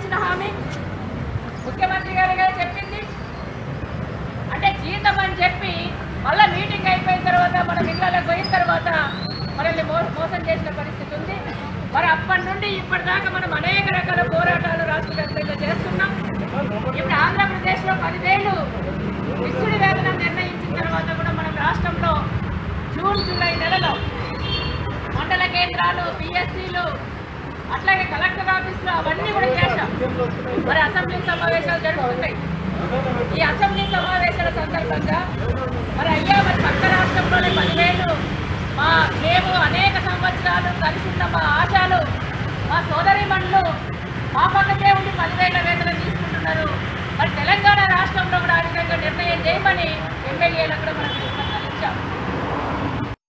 ఇచ్చిన హామీ ముఖ్యమంత్రి గారు కదా చెప్పింది అంటే జీతం అని చెప్పి మళ్ళీ మీటింగ్ అయిపోయిన తర్వాత మన ఇళ్ళకి పోయిన తర్వాత మనల్ని మో- మోసం చేసిన పరిస్థితి ఉంది మరి అప్పటి నుండి ఇప్పటిదాకా మనం అనేక రకాల పోరాటాలు రాష్ట్ర వ్యాప్తంగా చేస్తున్నాం ఇప్పుడు ఆంధ్రప్రదేశ్లో పదివేలు ఫిక్స్డ్ వేతనం నిర్ణయించిన తర్వాత కూడా మనం రాష్ట్రంలో జూన్ జూలై నెలలో మండల కేంద్రాలు పిఎస్సీలు అట్లాగే కలెక్టర్ ఆఫీసులు అవన్నీ కూడా చేశాం మరి అసెంబ్లీ సమావేశాలు జరుగుతున్నాయి ఈ అసెంబ్లీ సమావేశాల సందర్భంగా మరి అయ్యా మరి పక్క రాష్ట్రంలోనే పదివేలు మా మేము అనేక సంవత్సరాలు కలిసి ఉన్న మా ఆశాలు మా సోదరిమణులు మా పక్కకే ఉండి పదివేల వేతనం తీసుకుంటున్నారు మరి తెలంగాణ రాష్ట్రంలో కూడా ఆ విధంగా నిర్ణయం చేయమని ఎమ్మెల్యేలకు కూడా మనం